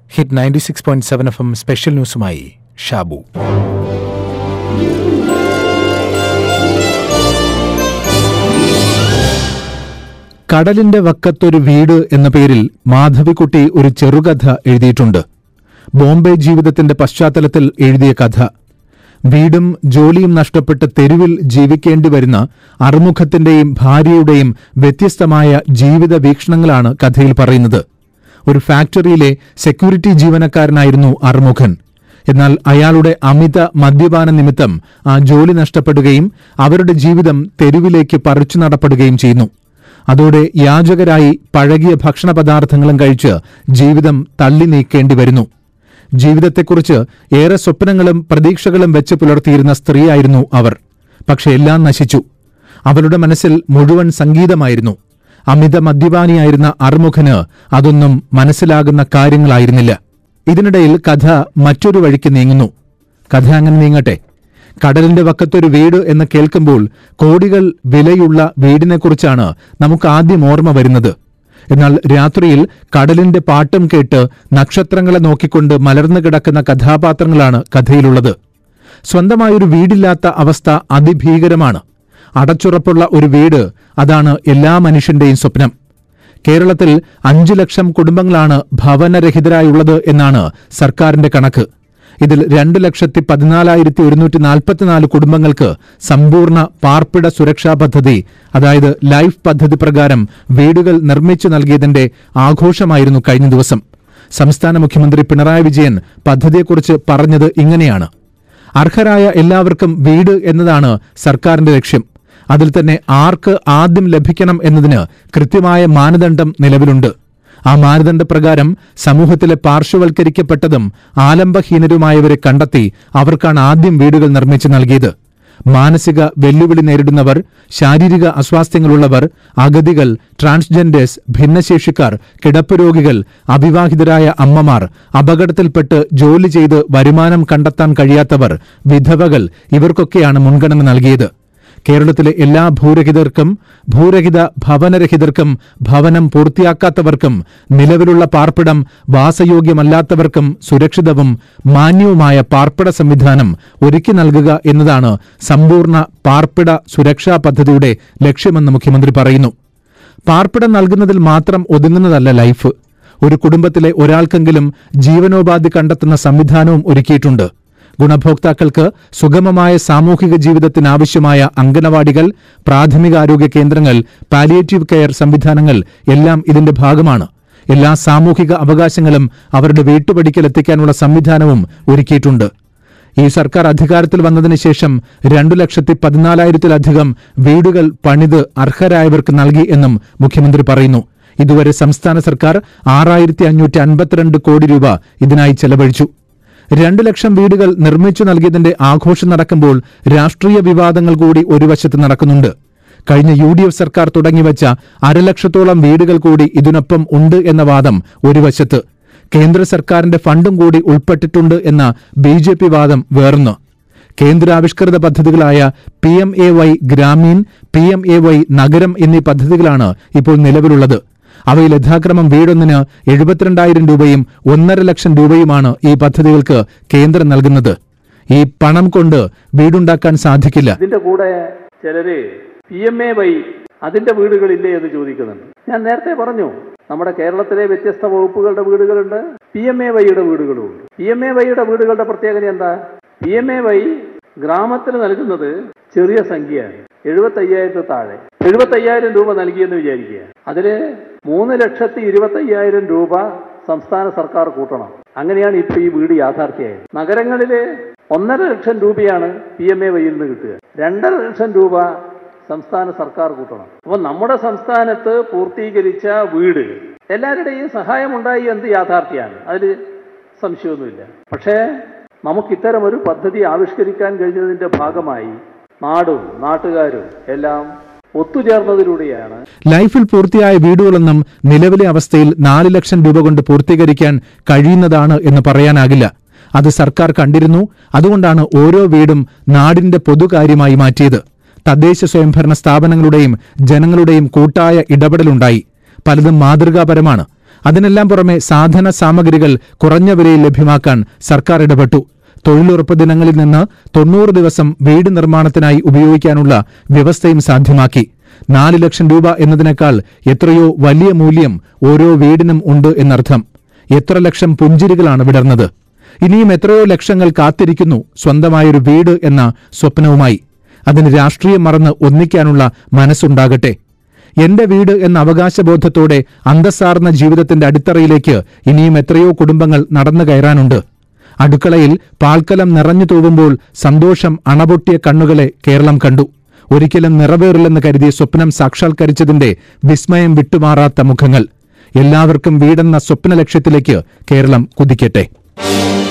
hit ninety six point seven F M special ന്യൂസുമായി ഷാബു കടലിന്റെ വക്കത്തൊരു വീട് എന്ന പേരിൽ മാധവിക്കുട്ടി ഒരു ചെറുകഥ എഴുതിയിട്ടുണ്ട് ബോംബെ ജീവിതത്തിന്റെ പശ്ചാത്തലത്തിൽ എഴുതിയ കഥ വീടും ജോലിയും നഷ്ടപ്പെട്ട് തെരുവിൽ ജീവിക്കേണ്ടി വരുന്ന അറുമുഖത്തിന്റെയും ഭാര്യയുടെയും വ്യത്യസ്തമായ ജീവിത വീക്ഷണങ്ങളാണ് കഥയിൽ പറയുന്നത് ഒരു ഫാക്ടറിയിലെ സെക്യൂരിറ്റി ജീവനക്കാരനായിരുന്നു അറുമുഖൻ എന്നാൽ അയാളുടെ അമിത മദ്യപാന നിമിത്തം ആ ജോലി നഷ്ടപ്പെടുകയും അവരുടെ ജീവിതം തെരുവിലേക്ക് പറിച്ചു നടപ്പെടുകയും ചെയ്യുന്നു അതോടെ യാചകരായി പഴകിയ ഭക്ഷണ പദാർത്ഥങ്ങളും കഴിച്ച് ജീവിതം തള്ളി നീക്കേണ്ടി വരുന്നു ജീവിതത്തെക്കുറിച്ച് ഏറെ സ്വപ്നങ്ങളും പ്രതീക്ഷകളും വെച്ച് പുലർത്തിയിരുന്ന സ്ത്രീയായിരുന്നു അവർ പക്ഷെ എല്ലാം നശിച്ചു അവളുടെ മനസ്സിൽ മുഴുവൻ സംഗീതമായിരുന്നു അമിത മദ്യപാനിയായിരുന്ന അറുമുഖന് അതൊന്നും മനസ്സിലാകുന്ന കാര്യങ്ങളായിരുന്നില്ല ഇതിനിടയിൽ കഥ മറ്റൊരു വഴിക്ക് നീങ്ങുന്നു കഥ അങ്ങനെ നീങ്ങട്ടെ കടലിന്റെ വക്കത്തൊരു വീട് എന്ന് കേൾക്കുമ്പോൾ കോടികൾ വിലയുള്ള വീടിനെക്കുറിച്ചാണ് നമുക്ക് ആദ്യം ഓർമ്മ വരുന്നത് എന്നാൽ രാത്രിയിൽ കടലിന്റെ പാട്ടും കേട്ട് നക്ഷത്രങ്ങളെ നോക്കിക്കൊണ്ട് മലർന്നു കിടക്കുന്ന കഥാപാത്രങ്ങളാണ് കഥയിലുള്ളത് സ്വന്തമായൊരു വീടില്ലാത്ത അവസ്ഥ അതിഭീകരമാണ് അടച്ചുറപ്പുള്ള ഒരു വീട് അതാണ് എല്ലാ മനുഷ്യന്റെയും സ്വപ്നം കേരളത്തിൽ അഞ്ചു ലക്ഷം കുടുംബങ്ങളാണ് ഭവനരഹിതരായുള്ളത് എന്നാണ് സർക്കാരിന്റെ കണക്ക് ഇതിൽ രണ്ട് ലക്ഷത്തി പതിനാലായിരത്തി ഒരുന്നൂറ്റി നാൽപ്പത്തിനാല് കുടുംബങ്ങൾക്ക് സമ്പൂർണ്ണ പാർപ്പിട സുരക്ഷാ പദ്ധതി അതായത് ലൈഫ് പദ്ധതി പ്രകാരം വീടുകൾ നിർമ്മിച്ചു നൽകിയതിന്റെ ആഘോഷമായിരുന്നു കഴിഞ്ഞ ദിവസം സംസ്ഥാന മുഖ്യമന്ത്രി പിണറായി വിജയൻ പദ്ധതിയെക്കുറിച്ച് പറഞ്ഞത് ഇങ്ങനെയാണ് അർഹരായ എല്ലാവർക്കും വീട് എന്നതാണ് സർക്കാരിന്റെ ലക്ഷ്യം അതിൽ തന്നെ ആർക്ക് ആദ്യം ലഭിക്കണം എന്നതിന് കൃത്യമായ മാനദണ്ഡം നിലവിലുണ്ട് ആ മാനദണ്ഡപ്രകാരം സമൂഹത്തിലെ പാർശ്വവൽക്കരിക്കപ്പെട്ടതും ആലംബഹീനരുമായവരെ കണ്ടെത്തി അവർക്കാണ് ആദ്യം വീടുകൾ നിർമ്മിച്ചു നൽകിയത് മാനസിക വെല്ലുവിളി നേരിടുന്നവർ ശാരീരിക അസ്വാസ്ഥ്യങ്ങളുള്ളവർ അഗതികൾ ട്രാൻസ്ജെൻഡേഴ്സ് ഭിന്നശേഷിക്കാർ കിടപ്പ് രോഗികൾ അവിവാഹിതരായ അമ്മമാർ അപകടത്തിൽപ്പെട്ട് ജോലി ചെയ്ത് വരുമാനം കണ്ടെത്താൻ കഴിയാത്തവർ വിധവകൾ ഇവർക്കൊക്കെയാണ് മുൻഗണന നൽകിയത് കേരളത്തിലെ എല്ലാ ഭൂരഹിതർക്കും ഭൂരഹിത ഭവനരഹിതർക്കും ഭവനം പൂർത്തിയാക്കാത്തവർക്കും നിലവിലുള്ള പാർപ്പിടം വാസയോഗ്യമല്ലാത്തവർക്കും സുരക്ഷിതവും മാന്യവുമായ പാർപ്പിട സംവിധാനം ഒരുക്കി നൽകുക എന്നതാണ് സമ്പൂർണ്ണ പാർപ്പിട സുരക്ഷാ പദ്ധതിയുടെ ലക്ഷ്യമെന്ന് മുഖ്യമന്ത്രി പറയുന്നു പാർപ്പിടം നൽകുന്നതിൽ മാത്രം ഒതുങ്ങുന്നതല്ല ലൈഫ് ഒരു കുടുംബത്തിലെ ഒരാൾക്കെങ്കിലും ജീവനോപാധി കണ്ടെത്തുന്ന സംവിധാനവും ഒരുക്കിയിട്ടുണ്ട് ഗുണഭോക്താക്കൾക്ക് സുഗമമായ സാമൂഹിക ജീവിതത്തിനാവശ്യമായ അംഗനവാടികൾ പ്രാഥമികാരോഗ്യ കേന്ദ്രങ്ങൾ പാലിയേറ്റീവ് കെയർ സംവിധാനങ്ങൾ എല്ലാം ഇതിന്റെ ഭാഗമാണ് എല്ലാ സാമൂഹിക അവകാശങ്ങളും അവരുടെ വീട്ടുപടിക്കലെത്തിക്കാനുള്ള സംവിധാനവും ഒരുക്കിയിട്ടുണ്ട് ഈ സർക്കാർ അധികാരത്തിൽ വന്നതിന് ശേഷം രണ്ടു ലക്ഷത്തി പതിനാലായിരത്തിലധികം വീടുകൾ പണിത് അർഹരായവർക്ക് നൽകി എന്നും മുഖ്യമന്ത്രി പറയുന്നു ഇതുവരെ സംസ്ഥാന സർക്കാർ ആറായിരത്തി അഞ്ഞൂറ്റി അൻപത്തിരണ്ട് കോടി രൂപ ഇതിനായി ചെലവഴിച്ചു രണ്ടു ലക്ഷം വീടുകൾ നിർമ്മിച്ചു നൽകിയതിന്റെ ആഘോഷം നടക്കുമ്പോൾ രാഷ്ട്രീയ വിവാദങ്ങൾ കൂടി ഒരു വശത്ത് നടക്കുന്നുണ്ട് കഴിഞ്ഞ യു ഡി എഫ് സർക്കാർ തുടങ്ങിവച്ച അരലക്ഷത്തോളം വീടുകൾ കൂടി ഇതിനൊപ്പം ഉണ്ട് എന്ന വാദം ഒരു വശത്ത് കേന്ദ്ര സർക്കാരിന്റെ ഫണ്ടും കൂടി ഉൾപ്പെട്ടിട്ടുണ്ട് എന്ന ബി ജെ പി വാദം വേറൊന്ന് കേന്ദ്രാവിഷ്കൃത പദ്ധതികളായ P M A Y Gramin P M A Y നഗരം എന്നീ പദ്ധതികളാണ് ഇപ്പോൾ നിലവിലുള്ളത് അവയിൽ യഥാക്രമം വീടൊന്നിന് എഴുപത്തിരണ്ടായിരം രൂപയും ഒന്നര ലക്ഷം രൂപയുമാണ് ഈ പദ്ധതികൾക്ക് കേന്ദ്രം നൽകുന്നത് ഈ പണം കൊണ്ട് വീടുണ്ടാക്കാൻ സാധിക്കില്ല ഇതിന്റെ കൂടെ ചിലര് പി എം എ വൈ അതിന്റെ വീടുകളില്ലേ എന്ന് ചോദിക്കുന്നുണ്ട് ഞാൻ നേരത്തെ പറഞ്ഞു നമ്മുടെ കേരളത്തിലെ വ്യത്യസ്ത വകുപ്പുകളുടെ വീടുകളുണ്ട് പി എം എ വൈയുടെ വീടുകളുമുണ്ട് പി എം എ വൈയുടെ വീടുകളുടെ പ്രത്യേകത എന്താ പി എം എ വൈ ഗ്രാമത്തിന് നൽകുന്നത് ചെറിയ സംഖ്യയാണ് എഴുപത്തയ്യായിരത്തി താഴെ എഴുപത്തയ്യായിരം രൂപ നൽകിയെന്ന് വിചാരിക്കുക അതില് മൂന്ന് ലക്ഷത്തി ഇരുപത്തയ്യായിരം രൂപ സംസ്ഥാന സർക്കാർ കൂട്ടണം അങ്ങനെയാണ് ഇപ്പൊ ഈ വീട് യാഥാർത്ഥ്യമായത് നഗരങ്ങളില് ഒന്നര ലക്ഷം രൂപയാണ് പി എം എ വൈയിൽ നിന്ന് കിട്ടുക രണ്ടര ലക്ഷം രൂപ സംസ്ഥാന സർക്കാർ കൂട്ടണം അപ്പൊ നമ്മുടെ സംസ്ഥാനത്ത് പൂർത്തീകരിച്ച വീട് എല്ലാവരുടെയും സഹായമുണ്ടായി എന്ത് യാഥാർത്ഥ്യമാണ് അതിൽ സംശയമൊന്നുമില്ല പക്ഷേ നമുക്ക് ഇത്തരം ഒരു പദ്ധതി ആവിഷ്കരിക്കാൻ കഴിഞ്ഞതിന്റെ ഭാഗമായി നാടും നാട്ടുകാരും എല്ലാം ഒത്തുചേർന്നതിലൂടെയാണ് ലൈഫിൽ പൂർത്തിയായ വീടുകളൊന്നും നിലവിലെ അവസ്ഥയിൽ നാല് ലക്ഷം രൂപ കൊണ്ട് പൂർത്തീകരിക്കാൻ കഴിയുന്നതാണ് എന്ന് പറയാനാകില്ല അത് സർക്കാർ കണ്ടിരുന്നു അതുകൊണ്ടാണ് ഓരോ വീടും നാടിന്റെ പൊതുകാര്യമായി മാറ്റിയത് തദ്ദേശ സ്വയംഭരണ സ്ഥാപനങ്ങളുടെയും ജനങ്ങളുടെയും കൂട്ടായ ഇടപെടലുണ്ടായി പലതും മാതൃകാപരമാണ് അതിനെല്ലാം പുറമെ സാധന സാമഗ്രികൾ കുറഞ്ഞ വിലയിൽ ലഭ്യമാക്കാൻ സർക്കാർ ഇടപെട്ടു തൊഴിലുറപ്പ് ദിനങ്ങളിൽ നിന്ന് തൊണ്ണൂറ് ദിവസം വീട് നിർമ്മാണത്തിനായി ഉപയോഗിക്കാനുള്ള വ്യവസ്ഥയും സാധ്യമാക്കി നാല് ലക്ഷം രൂപ എന്നതിനേക്കാൾ എത്രയോ വലിയ മൂല്യം ഓരോ വീടിനും ഉണ്ട് എന്നർത്ഥം എത്ര ലക്ഷം പുഞ്ചിരികളാണ് വിടർന്നത് ഇനിയും എത്രയോ ലക്ഷങ്ങൾ കാത്തിരിക്കുന്നു സ്വന്തമായൊരു വീട് എന്ന സ്വപ്നവുമായി അതിന് രാഷ്ട്രീയം മറന്ന് ഒന്നിക്കാനുള്ള മനസ്സുണ്ടാകട്ടെ എന്റെ വീട് എന്ന അവകാശബോധത്തോടെ അന്തസ്സാർന്ന ജീവിതത്തിന്റെ അടിത്തറയിലേക്ക് ഇനിയും എത്രയോ കുടുംബങ്ങൾ നടന്നു കയറാനുണ്ട് അടുക്കളയിൽ പാൽക്കലം നിറഞ്ഞു തൂവുമ്പോൾ സന്തോഷം അണപൊട്ടിയ കണ്ണുകളെ കേരളം കണ്ടു ഒരിക്കലും നിറവേറില്ലെന്ന് കരുതിയ സ്വപ്നം സാക്ഷാത്കരിച്ചതിന്റെ വിസ്മയം വിട്ടുമാറാത്ത മുഖങ്ങൾ എല്ലാവർക്കും വീടെന്ന സ്വപ്ന ലക്ഷ്യത്തിലേക്ക് കേരളം കുതിക്കട്ടെ